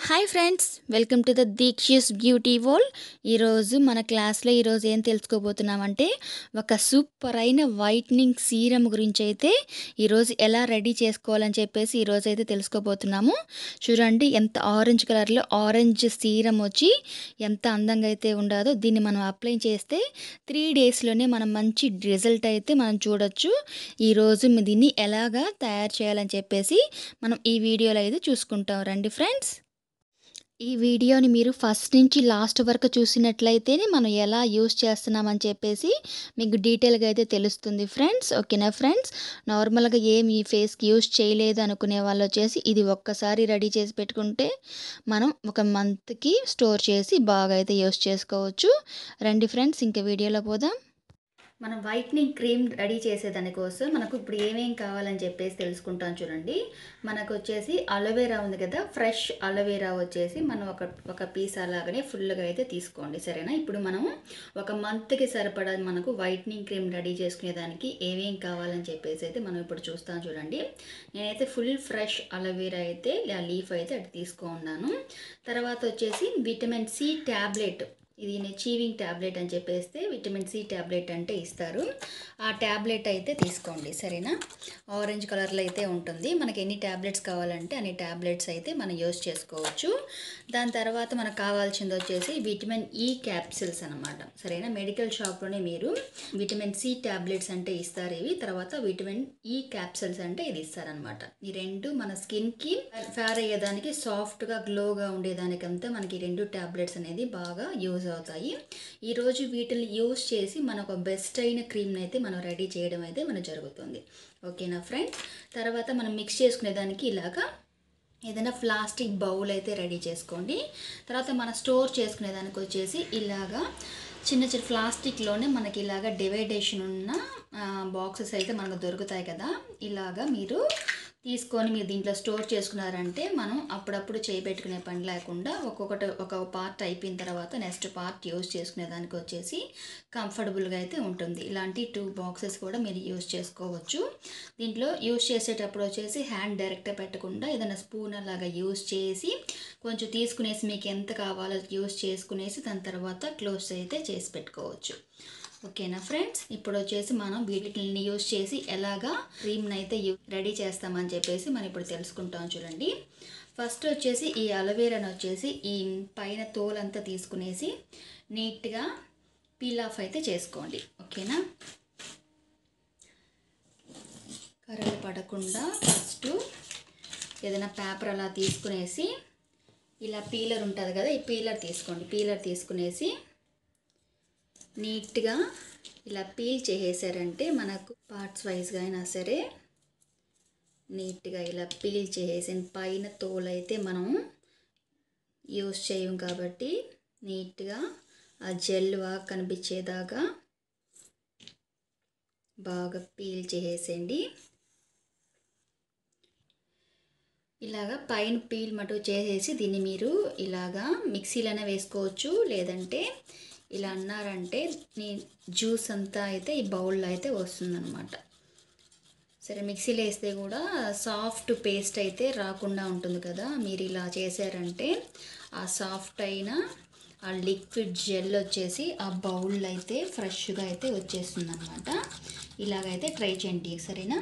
hi friends welcome to the Deekshi's beauty world ఈరోజు మన క్లాస్లో ఈరోజు ఏం తెలుసుకోబోతున్నామంటే ఒక సూపర్ అయిన వైట్నింగ్ సీరం గురించి అయితే ఈరోజు ఎలా రెడీ చేసుకోవాలని చెప్పేసి ఈరోజు అయితే తెలుసుకోబోతున్నాము చూడండి ఎంత ఆరెంజ్ కలర్లో ఆరెంజ్ సీరం వచ్చి ఎంత అందంగా అయితే ఉండదో దీన్ని మనం అప్లై చేస్తే త్రీ డేస్లోనే మనం మంచి రిజల్ట్ అయితే మనం చూడొచ్చు ఈరోజు దీన్ని ఎలాగా తయారు చేయాలని చెప్పేసి మనం ఈ వీడియోలో అయితే చూసుకుంటాం రండి ఫ్రెండ్స్ ఈ వీడియోని మీరు ఫస్ట్ నుంచి లాస్ట్ వరకు చూసినట్లయితేనే మనం ఎలా యూస్ చేస్తున్నామని చెప్పేసి మీకు డీటెయిల్గా అయితే తెలుస్తుంది ఫ్రెండ్స్ ఓకేనా ఫ్రెండ్స్ నార్మల్గా ఏం ఈ ఫేస్కి యూస్ చేయలేదు అనుకునే వాళ్ళు వచ్చేసి ఇది ఒక్కసారి రెడీ చేసి పెట్టుకుంటే మనం ఒక మంత్కి స్టోర్ చేసి బాగా అయితే యూస్ చేసుకోవచ్చు రండి ఫ్రెండ్స్ ఇంకా వీడియోలో పోదాం మనం వైట్నింగ్ క్రీమ్ రెడీ చేసేదానికోసం మనకు ఇప్పుడు ఏమేం కావాలని చెప్పేసి తెలుసుకుంటాం చూడండి మనకు వచ్చేసి అలోవెరా ఉంది కదా ఫ్రెష్ అలోవెరా వచ్చేసి మనం ఒక ఒక పీస్ అలాగనే ఫుల్గా అయితే తీసుకోండి సరేనా ఇప్పుడు మనం ఒక మంత్కి సరిపడా మనకు వైట్నింగ్ క్రీమ్ రెడీ చేసుకునేదానికి ఏమేం కావాలని చెప్పేసి అయితే మనం ఇప్పుడు చూస్తాం చూడండి నేనైతే ఫుల్ ఫ్రెష్ అలోవెరా అయితే ఆ లీఫ్ అయితే అటు తీసుకున్నాను తర్వాత వచ్చేసి విటమిన్ సి ట్యాబ్లెట్ ఇది చీవింగ్ ట్యాబ్లెట్ అని చెప్పేస్తే విటమిన్ సి ట్యాబ్లెట్ అంటే ఇస్తారు ఆ ట్యాబ్లెట్ అయితే తీసుకోండి సరేనా ఆరెంజ్ కలర్లో అయితే ఉంటుంది మనకి ఎన్ని ట్యాబ్లెట్స్ కావాలంటే అన్ని ట్యాబ్లెట్స్ అయితే మనం యూస్ చేసుకోవచ్చు దాని తర్వాత మనకు కావాల్సింది వచ్చేసి విటమిన్ ఈ క్యాప్సిల్స్ అనమాట సరేనా మెడికల్ షాప్లోనే మీరు విటమిన్ సి ట్యాబ్లెట్స్ అంటే ఇస్తారు ఇవి తర్వాత విటమిన్ ఈ క్యాప్సిల్స్ అంటే ఇది ఇస్తారనమాట ఈ రెండు మన స్కిన్కి ఫేర్ అయ్యేదానికి సాఫ్ట్గా గ్లోగా ఉండేదానికంతా మనకి రెండు ట్యాబ్లెట్స్ అనేది బాగా యూజ్ అవుతాయి ఈరోజు వీటిని యూజ్ చేసి మనకు బెస్ట్ అయిన క్రీమ్ని అయితే మనం రెడీ చేయడం అయితే మనకు జరుగుతుంది ఓకేనా ఫ్రెండ్ తర్వాత మనం మిక్స్ చేసుకునే దానికి ఇలాగా ఏదైనా ప్లాస్టిక్ బౌల్ అయితే రెడీ చేసుకోండి తర్వాత మనం స్టోర్ చేసుకునే దానికి వచ్చేసి ఇలాగా చిన్న చిన్న ప్లాస్టిక్లోనే మనకి ఇలాగ డివైడేషన్ ఉన్న బాక్సెస్ అయితే మనకు దొరుకుతాయి కదా ఇలాగా మీరు తీసుకొని మీరు దీంట్లో స్టోర్ చేసుకున్నారంటే మనం అప్పుడప్పుడు చేయబెట్టుకునే పని లేకుండా ఒక్కొక్కటి ఒక పార్ట్ అయిపోయిన తర్వాత నెక్స్ట్ పార్ట్ యూజ్ చేసుకునే దానికి వచ్చేసి కంఫర్టబుల్గా అయితే ఉంటుంది ఇలాంటి టూ బాక్సెస్ కూడా మీరు యూజ్ చేసుకోవచ్చు దీంట్లో యూజ్ చేసేటప్పుడు వచ్చేసి హ్యాండ్ డైరెక్ట్గా పెట్టకుండా ఏదైనా స్పూన్ అలాగా యూజ్ చేసి కొంచెం తీసుకునేసి మీకు ఎంత కావాలో యూజ్ చేసుకునేసి దాని తర్వాత క్లోజ్ అయితే చేసి పెట్టుకోవచ్చు ఓకేనా ఫ్రెండ్స్ ఇప్పుడు వచ్చేసి మనం వీటిని యూజ్ చేసి ఎలాగా క్రీమ్ని అయితే రెడీ చేస్తామని చెప్పేసి మనం ఇప్పుడు తెలుసుకుంటాం చూడండి ఫస్ట్ వచ్చేసి ఈ అలోవేరాను వచ్చేసి ఈ పైన తోలంతా తీసుకునేసి నీట్గా పీల్ ఆఫ్ అయితే చేసుకోండి ఓకేనా కర్రలు పడకుండా ఫస్ట్ ఏదైనా పేపర్ అలా తీసుకునేసి ఇలా పీలర్ ఉంటుంది కదా ఈ పీలర్ తీసుకోండి పీలర్ తీసుకునేసి నీట్గా ఇలా పీల్ చేసేసారంటే మనకు పార్ట్స్ వైజ్గా అయినా సరే నీట్గా ఇలా పీల్ చేసేసిన పైన తోలైతే మనం యూస్ చేయం కాబట్టి నీట్గా ఆ జెల్ బాగా కనిపించేదాకా బాగా పీల్ చేసేయండి ఇలాగా పైన పీల్ మటు చేసేసి దీన్ని మీరు ఇలాగా మిక్సీలోనే వేసుకోవచ్చు లేదంటే ఇలా అన్నారంటే నీ జ్యూస్ అంతా అయితే ఈ బౌల్లో అయితే వస్తుందన్నమాట సరే మిక్సీలో వేస్తే కూడా సాఫ్ట్ పేస్ట్ అయితే రాకుండా ఉంటుంది కదా మీరు ఇలా చేశారంటే ఆ సాఫ్ట్ అయిన ఆ లిక్విడ్ జెల్ వచ్చేసి ఆ బౌల్లో అయితే ఫ్రెష్గా అయితే వచ్చేస్తుంది అనమాట ఇలాగైతే ట్రై చేయండి సరేనా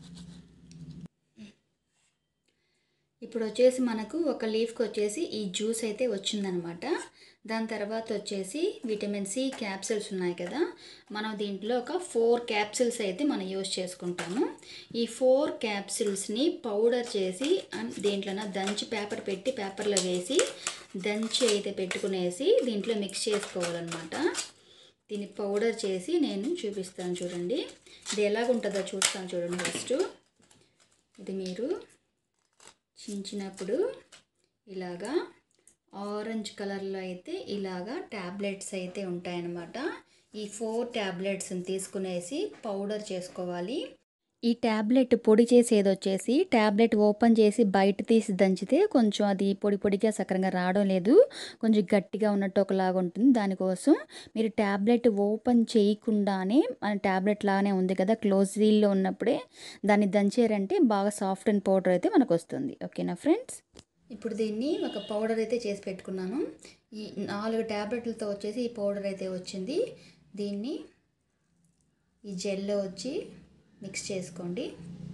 ఇప్పుడు వచ్చేసి మనకు ఒక లీఫ్కి వచ్చేసి ఈ జ్యూస్ అయితే వచ్చిందనమాట దాని తర్వాత వచ్చేసి విటమిన్ సి క్యాప్సిల్స్ ఉన్నాయి కదా మనం దీంట్లో ఒక ఫోర్ క్యాప్సిల్స్ అయితే మనం యూజ్ చేసుకుంటాము ఈ ఫోర్ క్యాప్సిల్స్ని పౌడర్ చేసి దీంట్లోన దంచి పేపర్ పెట్టి పేపర్లో వేసి దంచి అయితే పెట్టుకునేసి దీంట్లో మిక్స్ చేసుకోవాలన్నమాట దీన్ని పౌడర్ చేసి నేను చూపిస్తాను చూడండి ఇది ఎలాగుంటుందో చూస్తాను చూడండి ఫస్ట్ ఇది మీరు చించినప్పుడు ఇలాగా ఆరెంజ్ కలర్లో అయితే ఇలాగా ట్యాబ్లెట్స్ అయితే ఉంటాయన్నమాట ఈ ఫోర్ ట్యాబ్లెట్స్ని తీసుకునేసి పౌడర్ చేసుకోవాలి ఈ ట్యాబ్లెట్ పొడి చేసేది వచ్చేసి ట్యాబ్లెట్ ఓపెన్ చేసి బయట తీసి దంచితే కొంచెం అది పొడి పొడిగా సక్రంగా రావడం లేదు కొంచెం గట్టిగా ఉన్నట్టు ఒకలాగా ఉంటుంది దానికోసం మీరు ట్యాబ్లెట్ ఓపెన్ చేయకుండానే మన ట్యాబ్లెట్ లాగానే ఉంది కదా క్లోజ్ సీల్లో ఉన్నప్పుడే దాన్ని దంచారంటే బాగా సాఫ్ట్ అండ్ పౌడర్ అయితే మనకు వస్తుంది ఓకేనా ఫ్రెండ్స్ ఇప్పుడు దీన్ని ఒక పౌడర్ అయితే చేసి పెట్టుకున్నాను ఈ నాలుగు ట్యాబ్లెట్లతో వచ్చేసి ఈ పౌడర్ అయితే వచ్చింది దీన్ని ఈ జెల్లో వచ్చి మిక్స్ చేసుకోండి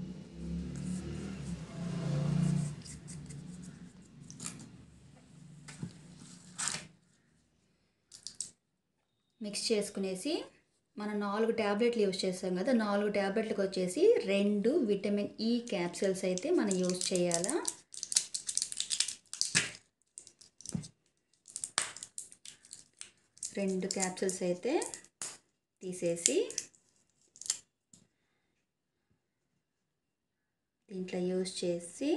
మిక్స్ చేసుకునేసి మనం నాలుగు ట్యాబ్లెట్లు యూజ్ చేస్తాం కదా నాలుగు ట్యాబ్లెట్లకు వచ్చేసి రెండు విటమిన్ ఈ క్యాప్సిల్స్ అయితే మనం యూజ్ చేయాలా రెండు క్యాప్సిల్స్ అయితే తీసేసి దీంట్లో యూజ్ చేసి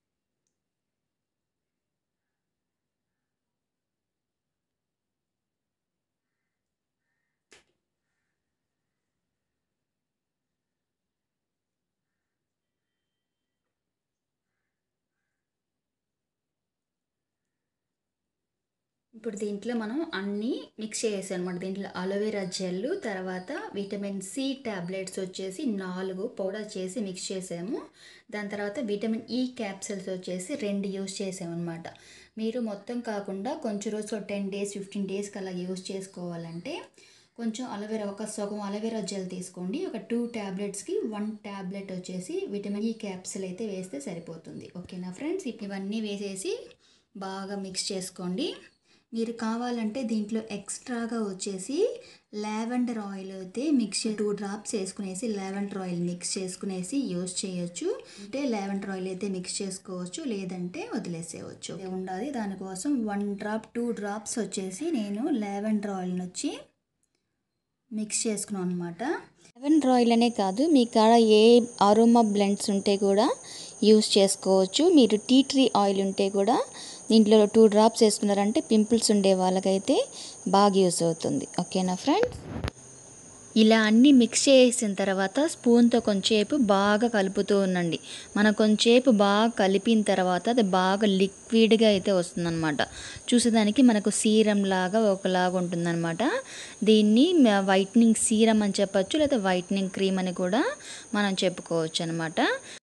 ఇప్పుడు దీంట్లో మనం అన్నీ మిక్స్ చేసాం అనమాట దీంట్లో అలోవెరా జెల్ తర్వాత విటమిన్ సి ట్యాబ్లెట్స్ వచ్చేసి నాలుగు పౌడర్ చేసి మిక్స్ చేసాము దాని తర్వాత విటమిన్ ఈ క్యాప్సిల్స్ వచ్చేసి రెండు యూస్ చేసామన్నమాట మీరు మొత్తం కాకుండా కొంచెం రోజు టెన్ డేస్ ఫిఫ్టీన్ డేస్కి అలా యూస్ చేసుకోవాలంటే కొంచెం అలోవెరా ఒక సగం అలోవెరా జెల్ తీసుకోండి ఒక టూ ట్యాబ్లెట్స్కి వన్ ట్యాబ్లెట్ వచ్చేసి విటమిన్ ఈ క్యాప్సిల్ అయితే వేస్తే సరిపోతుంది ఓకేనా ఫ్రెండ్స్ ఇవన్నీ వేసేసి బాగా మిక్స్ చేసుకోండి మీరు కావాలంటే దీంట్లో ఎక్స్ట్రాగా వచ్చేసి లావెండర్ ఆయిల్ అయితే మిక్స్ టూ డ్రాప్స్ వేసుకునేసి లావెండర్ ఆయిల్ మిక్స్ చేసుకునేసి యూస్ చేయొచ్చు అంటే లావెండర్ ఆయిల్ అయితే మిక్స్ చేసుకోవచ్చు లేదంటే వదిలేసేయవచ్చు ఉండాలి దానికోసం వన్ డ్రాప్ టూ డ్రాప్స్ వచ్చేసి నేను లావెండర్ ఆయిల్ని వచ్చి మిక్స్ చేసుకున్నాను అనమాట లెవెండర్ ఆయిల్ అనే కాదు మీ కాడ ఏ అరోమా బ్లెండ్స్ ఉంటే కూడా యూస్ చేసుకోవచ్చు మీరు టీ ట్రీ ఆయిల్ ఉంటే కూడా దీంట్లో టూ డ్రాప్స్ వేసుకున్నారంటే పింపుల్స్ ఉండే వాళ్ళకైతే బాగా యూస్ అవుతుంది ఓకేనా ఫ్రెండ్స్ ఇలా అన్నీ మిక్స్ చేసిన తర్వాత స్పూన్తో కొంచెంసేపు బాగా కలుపుతూ ఉండండి మనం కొంచెంసేపు బాగా కలిపిన తర్వాత అది బాగా లిక్విడ్గా అయితే వస్తుందన్నమాట చూసేదానికి మనకు సీరం లాగా ఒకలాగా ఉంటుందన్నమాట దీన్ని వైట్నింగ్ సీరం అని చెప్పచ్చు లేదా వైట్నింగ్ క్రీమ్ అని కూడా మనం చెప్పుకోవచ్చు అనమాట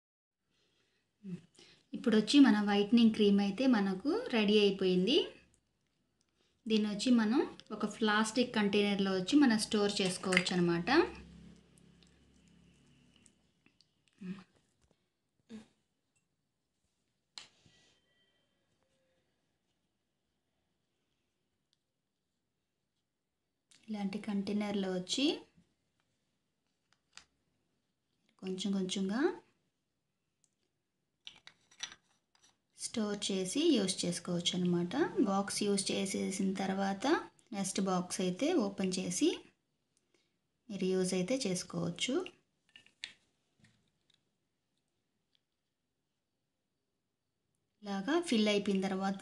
ఇప్పుడు వచ్చి మన వైట్నింగ్ క్రీమ్ అయితే మనకు రెడీ అయిపోయింది దీన్ని వచ్చి మనం ఒక ప్లాస్టిక్ కంటైనర్లో వచ్చి మనం స్టోర్ చేసుకోవచ్చు అనమాట ఇలాంటి కంటైనర్లో వచ్చి కొంచెం కొంచెంగా స్టోర్ చేసి యూస్ చేసుకోవచ్చు అనమాట బాక్స్ యూస్ చేసేసిన తర్వాత నెక్స్ట్ బాక్స్ అయితే ఓపెన్ చేసి మీరు యూజ్ అయితే చేసుకోవచ్చు ఇలాగా ఫిల్ అయిపోయిన తర్వాత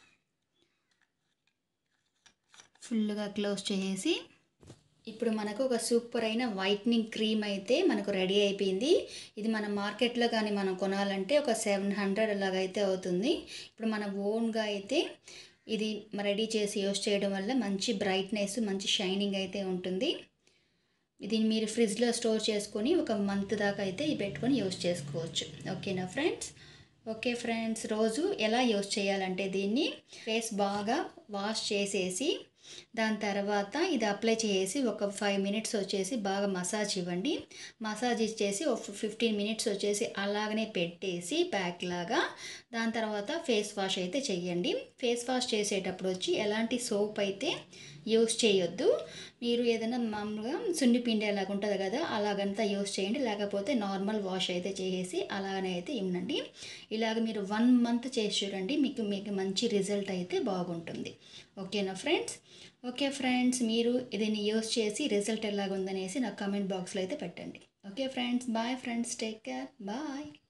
ఫుల్గా క్లోజ్ చేసేసి ఇప్పుడు మనకు ఒక సూపర్ అయిన వైట్నింగ్ క్రీమ్ అయితే మనకు రెడీ అయిపోయింది ఇది మన మార్కెట్లో కానీ మనం కొనాలంటే ఒక సెవెన్ హండ్రెడ్ అలాగైతే అవుతుంది ఇప్పుడు మన ఓన్గా అయితే ఇది రెడీ చేసి యూస్ చేయడం వల్ల మంచి బ్రైట్నెస్ మంచి షైనింగ్ అయితే ఉంటుంది దీన్ని మీరు ఫ్రిడ్జ్లో స్టోర్ చేసుకొని ఒక మంత్ దాకా అయితే ఇది పెట్టుకొని యూస్ చేసుకోవచ్చు ఓకేనా ఫ్రెండ్స్ ఓకే ఫ్రెండ్స్ రోజు ఎలా యూస్ చేయాలంటే దీన్ని ఫేస్ బాగా వాష్ చేసేసి దాని తర్వాత ఇది అప్లై చేసి ఒక ఫైవ్ మినిట్స్ వచ్చేసి బాగా మసాజ్ ఇవ్వండి మసాజ్ ఇచ్చేసి ఒక ఫిఫ్టీన్ మినిట్స్ వచ్చేసి అలాగనే పెట్టేసి ప్యాక్ లాగా దాని తర్వాత ఫేస్ వాష్ అయితే చెయ్యండి ఫేస్ వాష్ చేసేటప్పుడు వచ్చి ఎలాంటి సోప్ అయితే యూస్ చేయొద్దు మీరు ఏదైనా మామూలుగా సున్ని పిండి అలాగ ఉంటుంది కదా అలాగంతా యూస్ చేయండి లేకపోతే నార్మల్ వాష్ అయితే చేసేసి అలాగనే అయితే ఇవ్వండి ఇలాగ మీరు వన్ మంత్ చేసి చూడండి మీకు మీకు మంచి రిజల్ట్ అయితే బాగుంటుంది ఓకేనా ఫ్రెండ్స్ ఓకే ఫ్రెండ్స్ మీరు దీన్ని యూస్ చేసి రిజల్ట్ ఎలాగుందనేసి నాకు కమెంట్ బాక్స్లో అయితే పెట్టండి okay friends bye friends take care bye